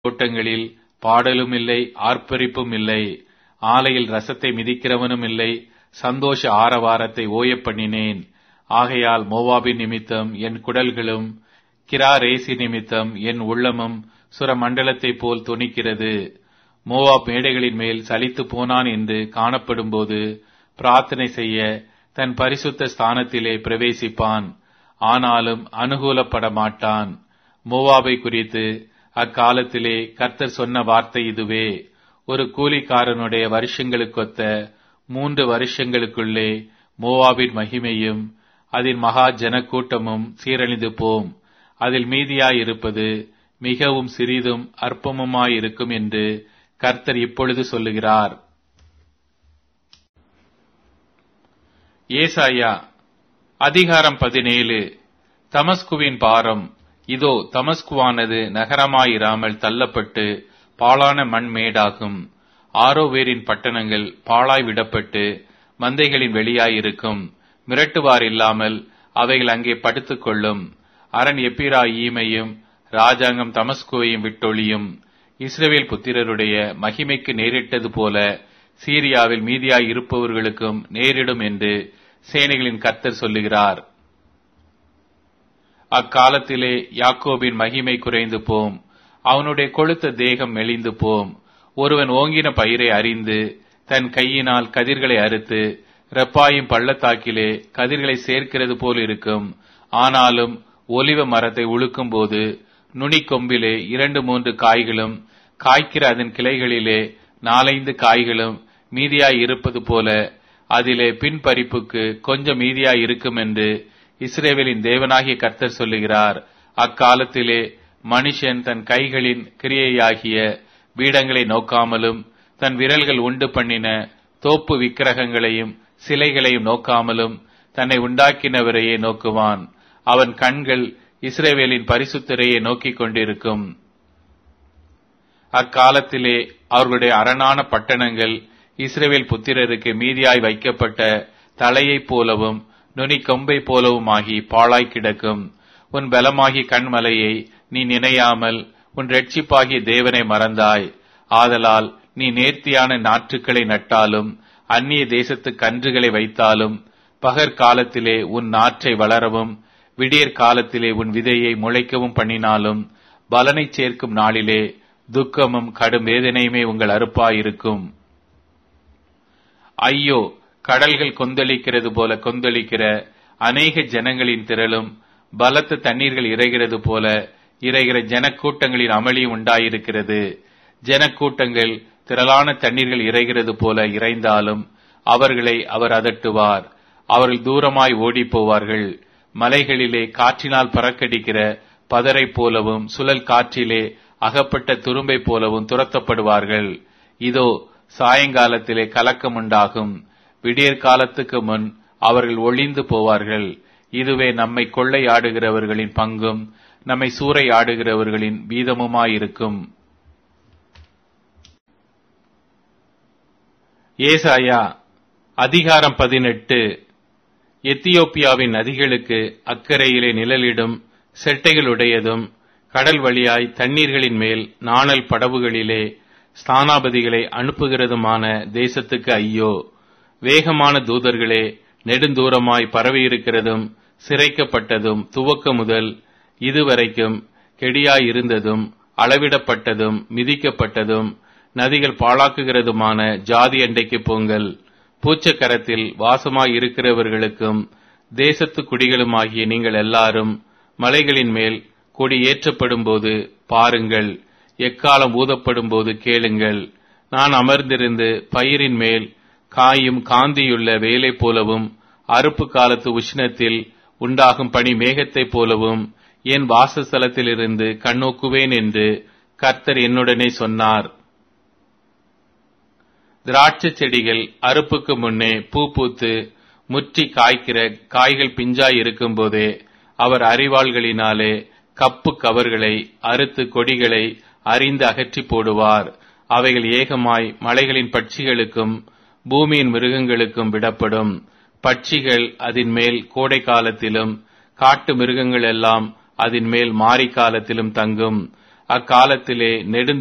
தோட்டங்களில் பாடலும் இல்லை ஆர்ப்பரிப்பும் இல்லை ஆலையில் ரசத்தை மிதிக்கிறவனும் இல்லை சந்தோஷ ஆரவாரத்தை ஓயப் பண்ணினேன் ஆகையால் மோவாபின் நிமித்தம் என் குடல்களும் கிராரேசி நிமித்தம் என் உள்ளமும் சுரமண்டலத்தைப் போல் தொனிக்கிறது மோவாப் மேடைகளின் மேல் சலித்து போனான் என்று காணப்படும்போது பிரார்த்தனை செய்ய தன் பரிசுத்த ஸ்தானத்திலே பிரவேசிப்பான் ஆனாலும் அனுகூலப்பட மாட்டான் மோவாபை குறித்து அக்காலத்திலே கர்த்தர் சொன்ன வார்த்தை இதுவே ஒரு கூலிக்காரனுடைய வருஷங்களுக்கொத்த மூன்று வருஷங்களுக்குள்ளே மோவாபின் மகிமையும் அதன் மகா ஜனக்கூட்டமும் சீரழிந்து போம் அதில் மீதியாயிருப்பது மிகவும் சிறிதும் அற்பமுமாயிருக்கும் என்று கர்த்தர் இப்பொழுது சொல்லுகிறார் ஏசாயா அதிகாரம் பதினேழு தமஸ்குவின் பாரம் இதோ தமஸ்குவானது நகரமாயிராமல் தள்ளப்பட்டு பாழான மண் மேடாகும் ஆரோவேரின் பட்டணங்கள் பாழாய் விடப்பட்டு மந்தைகளின் வெளியாயிருக்கும் மிரட்டுவார் இல்லாமல் அவைகள் அங்கே படுத்துக் கொள்ளும் அரண் எப்பிரா ஈமையும் ராஜாங்கம் தமஸ்குவையும் விட்டொழியும் இஸ்ரவேல் புத்திரருடைய மகிமைக்கு நேரிட்டது போல சீரியாவில் மீதியாய் இருப்பவர்களுக்கும் நேரிடும் என்று சேனைகளின் கர்த்தர் சொல்லுகிறார் அக்காலத்திலே யாக்கோபின் மகிமை குறைந்து போம் அவனுடைய கொழுத்த தேகம் மெலிந்து போம் ஒருவன் ஓங்கின பயிரை அறிந்து தன் கையினால் கதிர்களை அறுத்து ரெப்பாயும் பள்ளத்தாக்கிலே கதிர்களை சேர்க்கிறது போல் இருக்கும் ஆனாலும் ஒலிவ மரத்தை உழுக்கும் போது நுனிக்கொம்பிலே இரண்டு மூன்று காய்களும் காய்க்கிற அதன் கிளைகளிலே நாலைந்து காய்களும் மீதியாய் இருப்பது போல அதிலே பின்பறிப்புக்கு கொஞ்சம் மீதியாய் இருக்கும் என்று இஸ்ரேவேலின் தேவனாகிய கர்த்தர் சொல்லுகிறார் அக்காலத்திலே மனுஷன் தன் கைகளின் கிரியையாகிய பீடங்களை நோக்காமலும் தன் விரல்கள் உண்டு பண்ணின தோப்பு விக்கிரகங்களையும் சிலைகளையும் நோக்காமலும் தன்னை உண்டாக்கினவரையே நோக்குவான் அவன் கண்கள் இஸ்ரேவேலின் பரிசுத்தரையே நோக்கிக் கொண்டிருக்கும் அக்காலத்திலே அவர்களுடைய அரணான பட்டணங்கள் இஸ்ரேவேல் புத்திரருக்கு மீதியாய் வைக்கப்பட்ட தலையைப் போலவும் நுனி கொம்பை போலவுமாகி பாழாய் கிடக்கும் உன் பலமாகி கண்மலையை நீ நினையாமல் உன் ரட்சிப்பாகிய தேவனை மறந்தாய் ஆதலால் நீ நேர்த்தியான நாற்றுக்களை நட்டாலும் அந்நிய தேசத்து கன்றுகளை வைத்தாலும் பகற்காலத்திலே உன் நாற்றை வளரவும் விடியற் காலத்திலே உன் விதையை முளைக்கவும் பண்ணினாலும் பலனை சேர்க்கும் நாளிலே துக்கமும் கடும் வேதனையுமே உங்கள் அறுப்பாயிருக்கும் ஐயோ கடல்கள் கொந்தளிக்கிறது போல கொந்தளிக்கிற அநேக ஜனங்களின் திரளும் பலத்த தண்ணீர்கள் இறைகிறது போல இறைகிற ஜனக்கூட்டங்களின் அமளியும் உண்டாயிருக்கிறது ஜனக்கூட்டங்கள் திரளான தண்ணீர்கள் இறைகிறது போல இறைந்தாலும் அவர்களை அவர் அதட்டுவார் அவர்கள் தூரமாய் ஓடிப் போவார்கள் மலைகளிலே காற்றினால் பறக்கடிக்கிற பதரை போலவும் சுழல் காற்றிலே அகப்பட்ட துரும்பை போலவும் துரத்தப்படுவார்கள் இதோ சாயங்காலத்திலே கலக்கம் உண்டாகும் விடியற் காலத்துக்கு முன் அவர்கள் ஒளிந்து போவார்கள் இதுவே நம்மை கொள்ளையாடுகிறவர்களின் பங்கும் நம்மை சூறையாடுகிறவர்களின் வீதமுமாயிருக்கும் ஏசாயா அதிகாரம் பதினெட்டு எத்தியோப்பியாவின் நதிகளுக்கு அக்கறையிலே நிழலிடும் செட்டைகளுடையதும் கடல் வழியாய் தண்ணீர்களின் மேல் நாணல் படவுகளிலே ஸ்தானாபதிகளை அனுப்புகிறதுமான தேசத்துக்கு ஐயோ வேகமான தூதர்களே நெடுந்தூரமாய் பரவியிருக்கிறதும் சிறைக்கப்பட்டதும் துவக்க முதல் இதுவரைக்கும் கெடியாயிருந்ததும் அளவிடப்பட்டதும் மிதிக்கப்பட்டதும் நதிகள் பாழாக்குகிறதுமான ஜாதி அண்டைக்கு போங்கள் பூச்சக்கரத்தில் வாசமாய் இருக்கிறவர்களுக்கும் தேசத்து குடிகளுமாகிய நீங்கள் எல்லாரும் மலைகளின் மேல் கொடி ஏற்றப்படும் போது பாருங்கள் எக்காலம் ஊதப்படும் போது கேளுங்கள் நான் அமர்ந்திருந்து பயிரின் மேல் காயும் காந்தியுள்ள வேலை போலவும் அறுப்பு காலத்து உஷ்ணத்தில் உண்டாகும் பனி மேகத்தைப் போலவும் என் வாசஸ்தலத்திலிருந்து கண்ணோக்குவேன் என்று கர்த்தர் என்னுடனே சொன்னார் திராட்சை செடிகள் அறுப்புக்கு முன்னே பூ பூத்து முற்றி காய்க்கிற காய்கள் பிஞ்சாய் இருக்கும் போதே அவர் அறிவாள்களினாலே கப்பு கவர்களை அறுத்து கொடிகளை அறிந்து அகற்றி போடுவார் அவைகள் ஏகமாய் மலைகளின் பட்சிகளுக்கும் பூமியின் மிருகங்களுக்கும் விடப்படும் பட்சிகள் அதன் மேல் கோடை காலத்திலும் காட்டு மிருகங்கள் எல்லாம் அதன் மேல் மாரி காலத்திலும் தங்கும் அக்காலத்திலே நெடுந்